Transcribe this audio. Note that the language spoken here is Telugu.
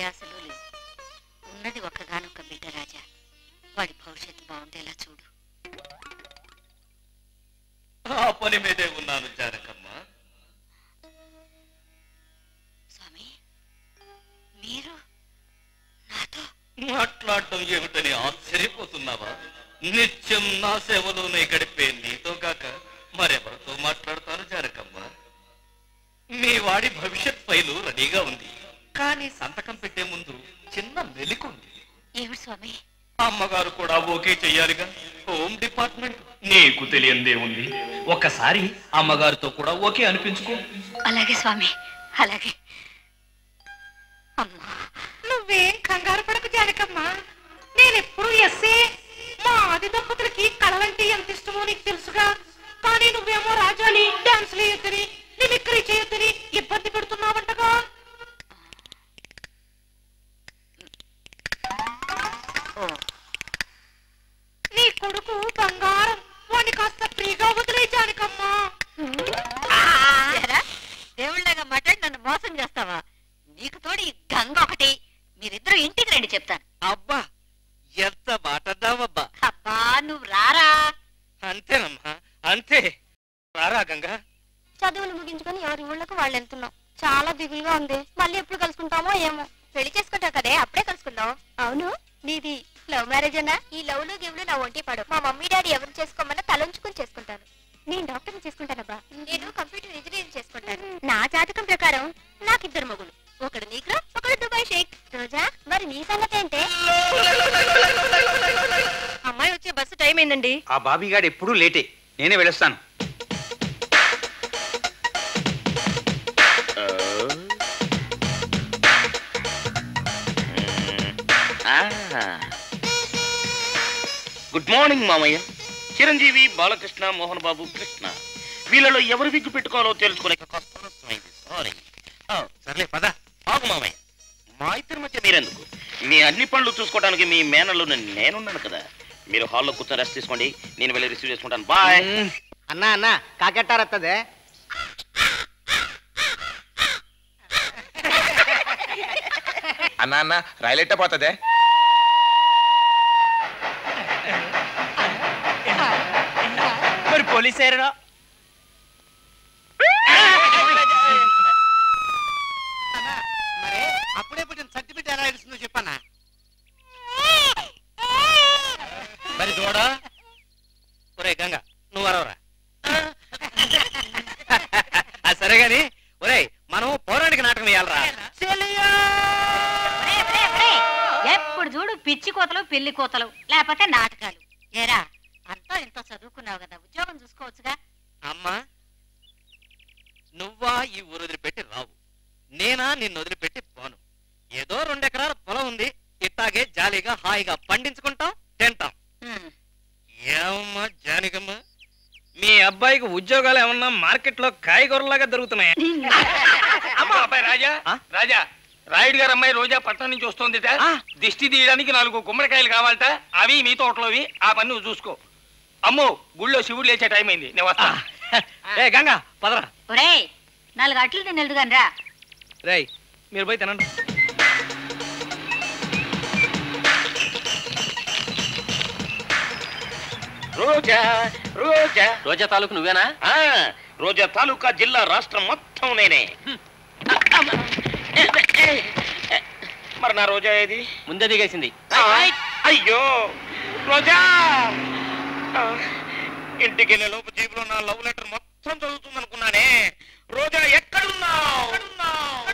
ఆశలు లేవు ఉన్నది ఒక్కగానొక్క బిడ్డ రాజా వాడి భవిష్యత్తు బాగుండేలా చూడు ఆ పని మీదే ఉన్నాను జానకమ్మ స్వామి మీరు నాతో మాట్లాడటం ఏమిటని ఆశ్చర్యపోతున్నావా నిత్యం నా సేవలోనే గడిపే నీతో కాక మరెవరితో మాట్లాడతాను జానకమ్మ మీ వాడి భవిష్యత్ ఫైలు రెడీగా ఉంది కానీ సంతకం పెట్టే ముందు చిన్న మెలికుంది ఏమిటి స్వామి అమ్మగారు కూడా ఓకే చెయ్యాలిగా హోమ్ డిపార్ట్మెంట్ నీకు తెలియందే ఉంది ఒకసారి అమ్మగారితో కూడా ఓకే అనిపించుకో అలాగే స్వామి అలాగే అమ్మా నువ్వేం కంగారు పడకు జానకమ్మా నేనెప్పుడు ఎస్సే మా ఆది దంపతులకి కళలంటే ఎంత ఇష్టమో నీకు తెలుసుగా కానీ నువ్వేమో రాజాని డాన్స్ చేయొద్దని మిమిక్రీ చేయొద్దని ఇబ్బంది పెడుతున్నావంటగా ఓ నీ కొడుకు బంగారం వాడిని కాస్త ఫ్రీగా వదిలే జానకమ్మా ఏరా, దేవుళ్ళగా మాట్లాడి నన్ను మోసం చేస్తావా నీకు తోడు ఈ గంగ ఒకటి మీరిద్దరు ఇంటికి రండి చెప్తాను అబ్బా ఎంత మాటన్నావబ్బా అబ్బా నువ్వు రారా అంతేనమ్మా అంతే రారా గంగా చదువులు ముగించుకొని ఎవరి ఊళ్ళకు వాళ్ళు వెళ్తున్నాం చాలా దిగులుగా ఉంది మళ్ళీ ఎప్పుడు కలుసుకుంటామో ఏమో పెళ్లి చేసుకుంటావు కదే అప్పుడే కలుసుకుందాం అవును నీది లవ్ మ్యారేజ్ అన్నా ఈ లవ్లు గివ్లు నా ఒంటి పడు మా మమ్మీ డాడీ ఎవరు చేసుకోమన్నా తలంచుకుని చేసుకుంటాను నేను డాక్టర్ చేసుకుంటానబ్బా నేను కంప్యూటర్ ఇంజనీరింగ్ చేసుకుంటాను నా జాతకం ప్రకారం నాకు ఇద్దరు మగులు ఒకడు నీకు ఒకడు దుబాయ్ షేక్ రోజా మరి నీ సంగతి ఏంటే అమ్మాయి వచ్చే బస్సు టైం అయిందండి ఆ బాబీగాడు ఎప్పుడూ లేటే నేనే వెళ్ళొస్తాను గుడ్ మార్నింగ్ మామయ్య చిరంజీవి బాలకృష్ణ మోహన్ బాబు కృష్ణ వీళ్ళలో ఎవరు విగ్గు పెట్టుకోవాలో తెలుసుకోలేక కాస్త ఆలస్యమైంది సారీ సర్లే పద ఆగు మామయ్య మా ఇద్దరి మధ్య మీరెందుకు మీ అన్ని పనులు చూసుకోవడానికి మీ మేనల్లో నేనున్నాను కదా మీరు హాల్లో కూర్చొని రెస్ట్ తీసుకోండి నేను వెళ్ళి రిసీవ్ చేసుకుంటాను బాయ్ అన్న అన్న కాకెట్టారత్తదే అన్న అన్న రైలు ఎట్ట పోతుంది మరి పోలీస్ ఏరా మరే అప్పుడే పుట్టిన సర్టిఫికెట్ ఎలా ఇస్తుందో చెప్పన్నా మరి చూడా ఒరే గంగ నువ్వు అరవరా అది సరే గాని ఒరే మనం పౌరాణిక నాటకం వేయాలరా ఒరే, ఒరే, ఒరే, ఎప్పుడు చూడు పిచ్చి కోతలు పెళ్లి కోతలు లేకపోతే నాటకాలు ఏరా అంతా ఇంత చదువుకున్నావు కదా ఉద్యోగం చూసుకోవచ్చుగా అమ్మా నువ్వా ఈ ఊరు వదిలిపెట్టి రావు నేనా నిన్ను వదిలిపెట్టి పోను ఏదో రెండెకరాల పొలం ఉంది ఇట్టాగే జాలీగా హాయిగా పండించుకుంటాం తింటాం హ్మ్. ఏమమ్మా జానికమ్మా మీ అబ్బాయికి ఉద్యోగాలు ఏమన్నా మార్కెట్ లో కాయగూరలాగా దొరుకుతున్నాయా అమ్మా అబ్బాయి రాజా రాజా రాయుడు గారు అమ్మాయి రోజా పట్నం నుంచి వస్తుందిట దిష్టి తీయడానికి నాలుగు గుమ్మడికాయలు కావాలట అవి మీ తోటలోవి ఆ పని నువ్వు చూసుకో అమ్మో గుళ్ళో శివుడు లేచే టైం అయింది నేను వస్తా ఏ గంగా పదరా ఒరేయ్ నాలుగు అట్లు నేను ఎదుగాను రా రేయ్ మీరు పోయి తినండి రోజా రోజా రోజా తాలూకు నువ్వేనా ఆ, రోజా తాలూకా జిల్లా రాష్ట్రం మొత్తం నేనే మరి నా రోజా ఏది ముందే దిగేసింది ఆ, అయ్యో రోజా ఆ, ఇంటికి వెళ్ళే లోపు జీబులో నా లవ్ లెటర్ మొత్తం చదువుతుంది అనుకున్నానే రోజా ఎక్కడున్నావు